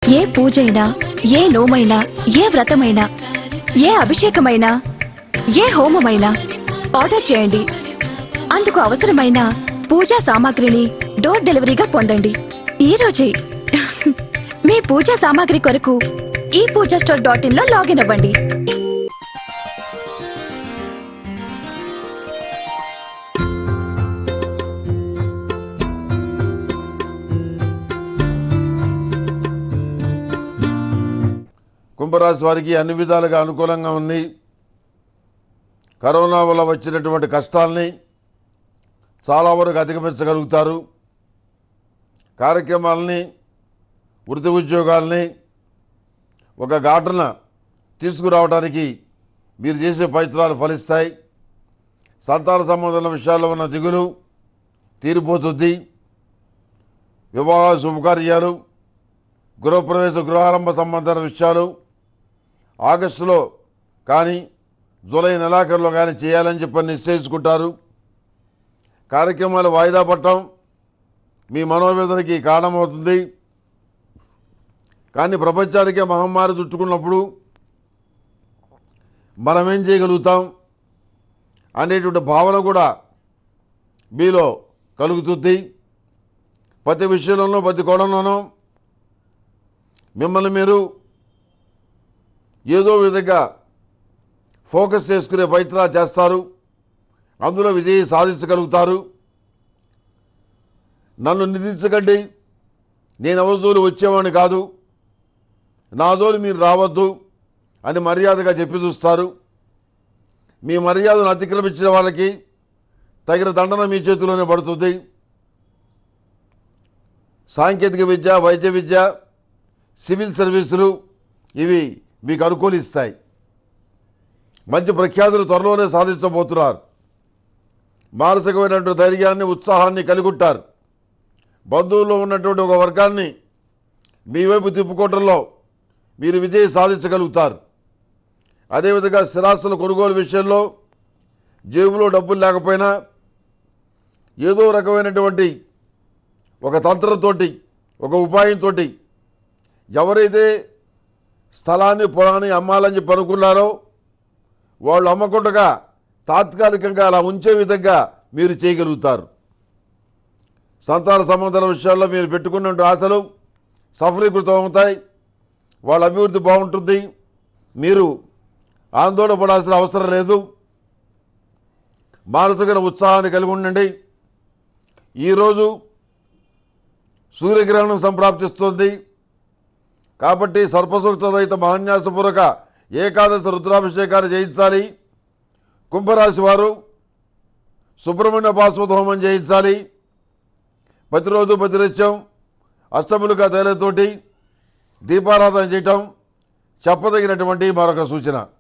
ఏ పూజైనా ఏ నోమైనా ఏ వ్రతమైనా ఏ అభిషేకమైనా ఏ హోమమైనా ఆర్డర్ చేయండి అందుకు అవసరమైన పూజా సామాగ్రిని డోర్ డెలివరీగా పొందండి ఈ రోజే మీ పూజా సామాగ్రి కొరకు ఈ పూజా స్టోర్ డాట్ ఇన్ లో లాగిన్ అవ్వండి కుంభరాశి వారికి అన్ని విధాలుగా అనుకూలంగా ఉంది కరోనా వల్ల వచ్చినటువంటి కష్టాల్ని చాలా వరకు అధిగమించగలుగుతారు కార్యక్రమాలని వృత్తి ఉద్యోగాల్ని ఒక ఘాటన తీసుకురావడానికి మీరు చేసే ప్రయత్నాలు ఫలిస్తాయి సంతాన సంబంధాల విషయాల్లో ఉన్న దిగులు తీరిపోతుంది వివాహ శుభకార్యాలు గృహప్రవేశ గృహారంభ సంబంధాల విషయాలు ఆగస్టులో కానీ జూలై నెలాఖరులో కానీ చేయాలని చెప్పి నిశ్చయించుకుంటారు కార్యక్రమాలు వాయిదా పడటం మీ మనోవేదనకి కారణమవుతుంది కానీ ప్రపంచానికే మహమ్మారి చుట్టుకున్నప్పుడు మనం ఏం చేయగలుగుతాం అనేటువంటి భావన కూడా మీలో కలుగుతుంది ప్రతి విషయంలోనూ ప్రతి కోణంలోనూ మిమ్మల్ని మీరు ఏదో విధంగా ఫోకస్ చేసుకునే ప్రయత్నాలు చేస్తారు అందులో విజయం సాధించగలుగుతారు నన్ను నిందించకండి నేను ఎవరి జోలు వచ్చేవాడిని కాదు నా జోలు మీరు రావద్దు అని మర్యాదగా చెప్పి చూస్తారు మీ మర్యాదను అతిక్రమించిన వాళ్ళకి తగిన దండన మీ చేతిలోనే పడుతుంది సాంకేతిక విద్య వైద్య విద్య సివిల్ సర్వీసులు ఇవి మీకు అనుకూలిస్తాయి మంచి ప్రఖ్యాతులు త్వరలోనే సాధించబోతున్నారు మానసికమైనటువంటి ధైర్యాన్ని ఉత్సాహాన్ని కలిగి ఉంటారు బంధువుల్లో ఉన్నటువంటి ఒక వర్గాన్ని మీ వైపు తిప్పుకోవడంలో మీరు విజయం సాధించగలుగుతారు అదేవిధంగా స్థిరాస్తుల కొనుగోలు విషయంలో జేబులో డబ్బులు లేకపోయినా ఏదో రకమైనటువంటి ఒక తంత్రంతోటి ఒక ఉపాయంతో ఎవరైతే స్థలాన్ని పొలాన్ని అమ్మాలని చెప్పి అనుకున్నారో వాళ్ళు అమ్మకుండా తాత్కాలికంగా అలా ఉంచే విధంగా మీరు చేయగలుగుతారు సంతాన సంబంధాల విషయాల్లో మీరు పెట్టుకున్న ఆశలు సఫలీకృతం అవుతాయి వాళ్ళ అభివృద్ధి బాగుంటుంది మీరు ఆందోళన పడాల్సిన అవసరం లేదు మానసిక ఉత్సాహాన్ని కలిగి ఉండండి ఈరోజు సూర్యగ్రహణం సంప్రాప్తిస్తుంది కాబట్టి సర్పసూక్తదైత మహాన్యాసపూర్వక ఏకాదశి రుద్రాభిషేకాన్ని చేయించాలి కుంభరాశి వారు సుబ్రహ్మణ్య పాశ్వత హోమం చేయించాలి ప్రతిరోజు ప్రతినిత్యం అష్టములుగా తైలతోటి దీపారాధన చేయటం చెప్పదగినటువంటి మరొక సూచన